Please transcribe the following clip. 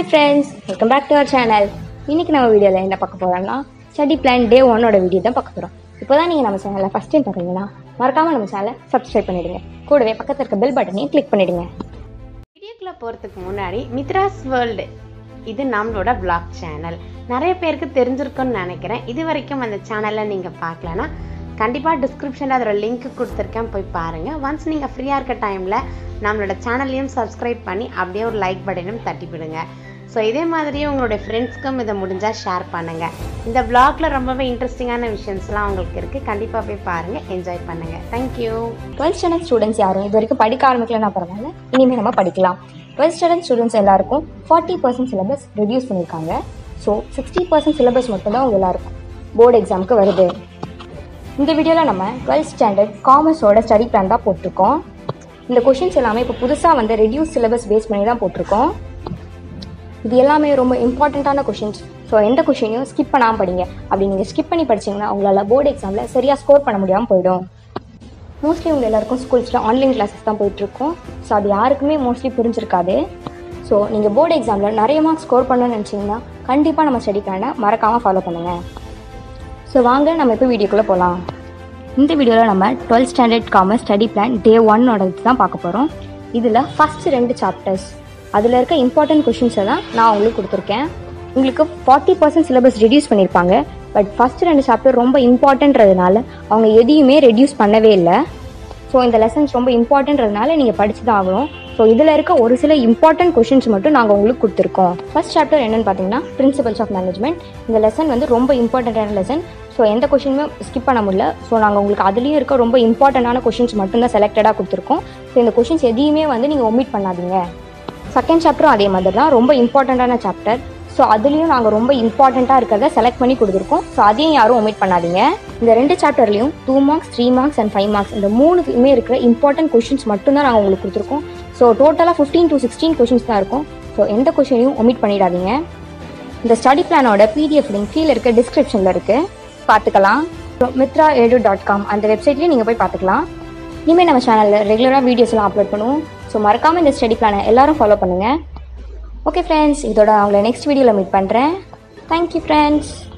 hi friends welcome back to our channel இன்னைக்கு நம்ம வீடியோவில் என்ன பார்க்க போகிறோம்னா ஸ்டடி பிளான் டே ஒன்னோட வீடியோ தான் பார்க்க போகிறோம் இப்போ தான் நீங்கள் நம்ம சேனலில் ஃபஸ்ட் டைம் பார்க்குறீங்கன்னா மறக்காமல் நம்ம சேனலை சப்ஸ்கிரைப் பண்ணிடுங்க கூடவே பக்கத்தில் இருக்க பெல் பட்டனையும் கிளிக் பண்ணிடுங்க வீடியோக்குள்ள போகிறதுக்கு முன்னாடி மித்ராஸ் வேர்ல்டு இது நம்மளோட vlog சேனல் நிறைய பேருக்கு தெரிஞ்சிருக்கும்னு நினைக்கிறேன் இது வரைக்கும் அந்த சேனலை நீங்கள் பார்க்கலனா கண்டிப்பாக டிஸ்கிரிப்ஷனில் அதோட லிங்க் கொடுத்துருக்கேன் போய் பாருங்கள் ஒன்ஸ் நீங்கள் ஃப்ரீயாக இருக்க டைமில் நம்மளோட சேனல்லையும் சப்ஸ்கிரைப் பண்ணி அப்படியே ஒரு லைக் பட்டனும் தட்டி விடுங்க ஸோ இதே மாதிரியே உங்களுடைய ஃப்ரெண்ட்ஸ்க்கும் இதை முடிஞ்சால் ஷேர் பண்ணுங்கள் இந்த vlogல ரொம்பவே இன்ட்ரெஸ்டிங்கான விஷயம்ஸ்லாம் உங்களுக்கு இருக்குது கண்டிப்பாக போய் பாருங்கள் என்ஜாய் பண்ணுங்கள் தேங்க்யூ டுவெல்த் ஸ்டாண்டர்ட் ஸ்டூடெண்ட்ஸ் யாரும் இது வரைக்கும் படிக்க ஆரம்பிக்கலன்னா பரவாயில்ல இனிமேல் நம்ம படிக்கலாம் டுவெல்த் ஸ்டாண்டர்ட் ஸ்டூடெண்ட்ஸ் எல்லாருக்கும் ஃபார்ட்டி பர்சன்ட் சிலபஸ் ரெடியூஸ் பண்ணியிருக்காங்க ஸோ சிக்ஸ்டி பர்சன்ட் சிலபஸ் மட்டும்தான் உங்க எல்லாருக்கும் போர்டு எக்ஸாமுக்கு வருது இந்த வீடியோவில் நம்ம டுவெல்த் ஸ்டாண்டர்ட் காமர்ஸோட ஸ்டடி பிளான் தான் போட்டிருக்கோம் இந்த கொஷின்ஸ் எல்லாமே இப்போ புதுசாக வந்து ரெடியூஸ் சிலபஸ் பேஸ் பண்ணி தான் போட்டிருக்கோம் இது எல்லாமே ரொம்ப இம்பார்ட்டண்ட்டான கொஷின்ஸ் ஸோ எந்த கொஷினையும் ஸ்கிப் பண்ணாமல் படிங்க அப்படி நீங்கள் ஸ்கிப் பண்ணி படிச்சீங்கன்னா உங்களால் போர்டு எக்ஸாமில் சரியாக ஸ்கோர் பண்ண முடியாமல் போயிடும் மோஸ்ட்லி உங்கள் எல்லாருக்கும் ஸ்கூல்ஸில் ஆன்லைன் கிளாஸஸ் தான் போயிட்டுருக்கோம் ஸோ அது யாருக்குமே மோஸ்ட்லி புரிஞ்சிருக்காது ஸோ நீங்கள் போர்டு எக்ஸாமில் நிறைய மார்க்ஸ் ஸ்கோர் பண்ணணும்னு நினச்சிங்கன்னா கண்டிப்பாக நம்ம ஸ்டடி பிளானை மறக்காமல் ஃபாலோ பண்ணுங்கள் ஸோ வாங்க நம்ம இப்போ வீடியோக்குள்ளே போகலாம் இந்த வீடியோவில் நம்ம twelfth standard commerce study plan day ஒன்னோட தான் பார்க்க போகிறோம் இதில் ஃபஸ்ட் ரெண்டு சாப்டர்ஸ் அதில் இருக்க இம்பார்ட்டன்ட் கொஷின்ஸை தான் நான் உங்களுக்கு கொடுத்துருக்கேன் உங்களுக்கு ஃபார்ட்டி பர்சன்ட் சிலபஸ் ரெடியூஸ் பண்ணியிருப்பாங்க பட் ஃபஸ்ட் ரெண்டு சாப்டர் ரொம்ப இம்பார்ட்டன்றதுனால அவங்க எதையுமே ரெடியூஸ் பண்ணவே இல்லை ஸோ இந்த லெசன்ஸ் ரொம்ப இம்பார்ட்டன்றதுனால நீங்கள் படிச்சு தான் ஆகணும் ஸோ இதில் இருக்க ஒரு சில இம்பார்ட்டன்ட் கொஷின்ஸ் மட்டும் நாங்கள் உங்களுக்கு கொடுத்துருக்கோம் ஃபர்ஸ்ட் சாப்டர் என்னன்னு பார்த்தீங்கன்னா பிரின்சிபல்ஸ் ஆஃப் மேனேஜ்மெண்ட் இந்த லெசன் வந்து ரொம்ப இம்பார்ட்டண்ட்டான லெசன் ஸோ எந்த கொஷினுமே ஸ்கிப் பண்ண முடியல ஸோ நாங்கள் உங்களுக்கு அதுலேயும் இருக்க ரொம்ப இம்பார்ட்டண்டான கொஷின்ஸ் மட்டும்தான் செலக்டடாக கொடுத்துருக்கோம் ஸோ இந்த கொஷின்ஸ் எதையுமே வந்து நீங்கள் ஒமிட் பண்ணாதீங்க செகண்ட் சாப்டரும் அதே மாதிரி தான் ரொம்ப இம்பார்ட்டண்ட்டான சாப்டர் ஸோ அதுலேயும் நாங்கள் ரொம்ப இம்பார்ட்டண்ட்டாக இருக்கிறத செலக்ட் பண்ணி கொடுத்துருக்கோம் ஸோ அதையும் யாரும் ஒமிட் பண்ணாதீங்க இந்த ரெண்டு சாப்டர்லையும் two marks three marks and five marks இந்த மூணுக்குமே இருக்கிற இம்பார்ட்டன்ட் கொஷின்ஸ் மட்டும்தான் நாங்கள் உங்களுக்கு கொடுத்துருக்கோம் ஸோ டோட்டலாக ஃபிஃப்டீன் டு சிக்ஸ்டீன் கொஷின்ஸ் தான் இருக்கும் ஸோ எந்த கொஷினையும் ஒமிட் பண்ணிடாதீங்க இந்த ஸ்டடி பிளானோட பிடிஎஃப் லிங்க் கீழே இருக்க டிஸ்கிரிப்ஷனில் இருக்குது பார்த்துக்கலாம் மித்ரா எடு டாட் காம் அந்த வெப்சைட்லேயும் நீங்கள் போய் பார்த்துக்கலாம் இனிமேல் நம்ம சேனலில் ரெகுலராக வீடியோஸ்லாம் அப்லோட் பண்ணுவோம் ஸோ மறக்காமல் இந்த ஸ்டடி பிளானை எல்லாரும் ஃபாலோ பண்ணுங்கள் ஓகே ஃப்ரெண்ட்ஸ் இதோட அவங்கள நெக்ஸ்ட் வீடியோவில் மீட் பண்ணுறேன் தேங்க்யூ ஃப்ரெண்ட்ஸ்